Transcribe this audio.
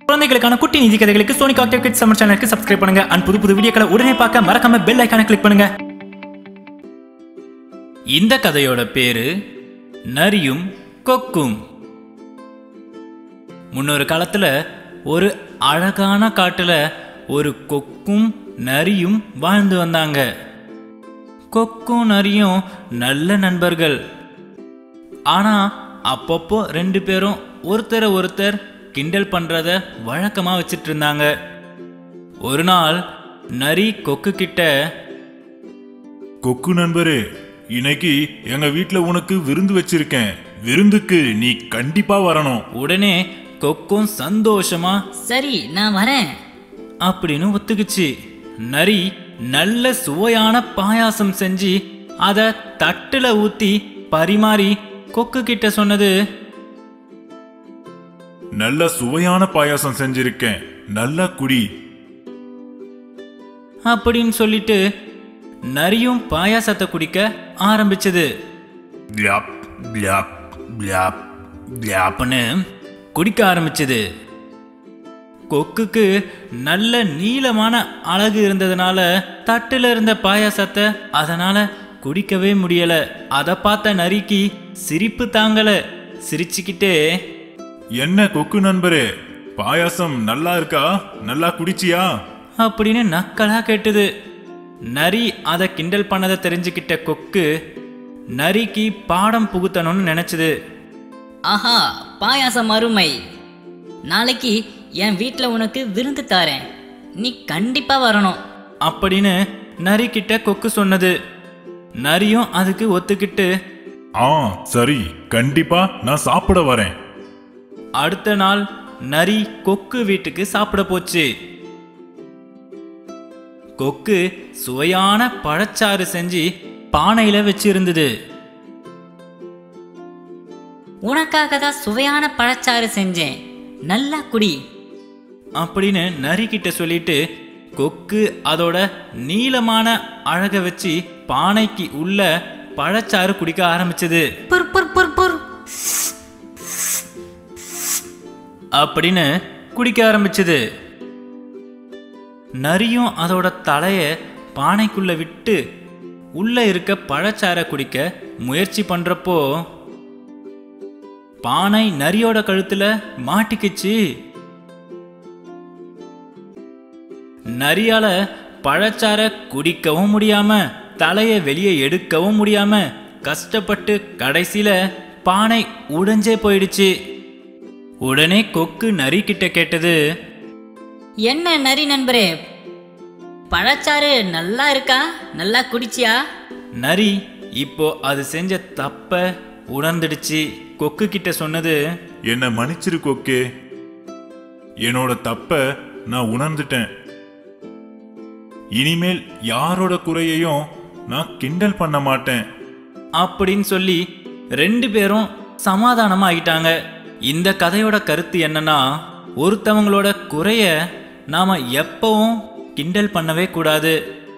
குழந்தைகளுக்கான குட்டி நிதி கதைகளுக்கு சோனி காக்டர் கிட்ஸ் சம்மர் சேனலுக்கு சப்ஸ்கிரைப் பண்ணுங்க அண்ட் புது புது வீடியோக்களை உடனே பார்க்க மறக்காம பெல் ஐக்கான கிளிக் பண்ணுங்க இந்த கதையோட பேரு நரியும் கொக்கும் முன்னொரு காலத்துல ஒரு அழகான காட்டுல ஒரு கொக்கும் நரியும் வாழ்ந்து வந்தாங்க கொக்கும் நரியும் நல்ல நண்பர்கள் ஆனா அப்பப்போ ரெண்டு பேரும் ஒருத்தரை ஒருத்தர் கிண்டல் பண்றத வழக்கமா வச்சிட்டு இருந்தாங்க ஒரு நாள் நரி கொக்கு கிட்ட கொக்கு நண்பரே இன்னைக்கு எங்க வீட்ல உனக்கு விருந்து வச்சிருக்கேன் விருந்துக்கு நீ கண்டிப்பா வரணும் உடனே கொக்கும் சந்தோஷமா சரி நான் வரேன் அப்படின்னு ஒத்துக்குச்சு நரி நல்ல சுவையான பாயாசம் செஞ்சு அத தட்டுல ஊத்தி பரிமாறி கொக்கு கிட்ட சொன்னது நல்ல சுவையான பாயாசம் செஞ்சிருக்கேன் நல்லா குடி அப்படின்னு சொல்லிட்டு நரியும் பாயாசத்தை குடிக்க ஆரம்பிச்சது பிளாப் பிளாப் பிளாப் பிளாப் அப்படின்னு குடிக்க ஆரம்பிச்சது கொக்குக்கு நல்ல நீளமான அழகு இருந்ததுனால தட்டுல இருந்த பாயாசத்தை அதனால குடிக்கவே முடியல அத பார்த்த நரிக்கு சிரிப்பு தாங்கல சிரிச்சுக்கிட்டே என்ன கொக்கு நண்பரே பாயாசம் நல்லா இருக்கா நல்லா குடிச்சியா அப்படின்னு நக்கலா கேட்டது நரி அதை கிண்டல் பண்ணதை தெரிஞ்சுக்கிட்ட கொக்கு நரிக்கு பாடம் புகுத்தணும்னு நினைச்சது ஆஹா பாயாசம் அருமை நாளைக்கு என் வீட்டில் உனக்கு விருந்து தாரேன் நீ கண்டிப்பா வரணும் அப்படின்னு நரி கிட்ட கொக்கு சொன்னது நரியும் அதுக்கு ஒத்துக்கிட்டு ஆ சரி கண்டிப்பா நான் சாப்பிட வரேன் அடுத்த நாள் நரி கொக்கு வீட்டுக்கு சாப்பிட போச்சு கொக்கு சுவையான பழச்சாறு செஞ்சு பானையில வச்சிருந்தது உனக்காக தான் சுவையான பழச்சாறு செஞ்சேன் நல்லா குடி அப்படின்னு நரி கிட்ட சொல்லிட்டு கொக்கு அதோட நீளமான அழக வச்சு பானைக்கு உள்ள பழச்சாறு குடிக்க ஆரம்பிச்சது புர் புர் புர் புர் அப்படின்னு குடிக்க ஆரம்பிச்சது நரியும் அதோட தலைய பானைக்குள்ள விட்டு உள்ள இருக்க பழச்சாறை குடிக்க முயற்சி பண்றப்போ பானை நரியோட கழுத்துல மாட்டிக்கிச்சு நரியால பழச்சாறை குடிக்கவும் முடியாம தலைய வெளியே எடுக்கவும் முடியாம கஷ்டப்பட்டு கடைசியில பானை உடைஞ்சே போயிடுச்சு உடனே கொக்கு நரி கிட்ட கேட்டது என்ன நரி நண்பரே பழச்சாறு நல்லா இருக்கா நல்லா குடிச்சியா நரி இப்போ அது செஞ்ச தப்ப உணர்ந்துடுச்சு கொக்கு கிட்ட சொன்னது என்ன மன்னிச்சிரு கொக்கே என்னோட தப்ப நான் உணர்ந்துட்டேன் இனிமேல் யாரோட குறையையும் நான் கிண்டல் பண்ண மாட்டேன் அப்படின்னு சொல்லி ரெண்டு பேரும் சமாதானமா ஆயிட்டாங்க இந்த கதையோட கருத்து என்னன்னா ஒருத்தவங்களோட குறைய நாம எப்பவும் கிண்டல் பண்ணவே கூடாது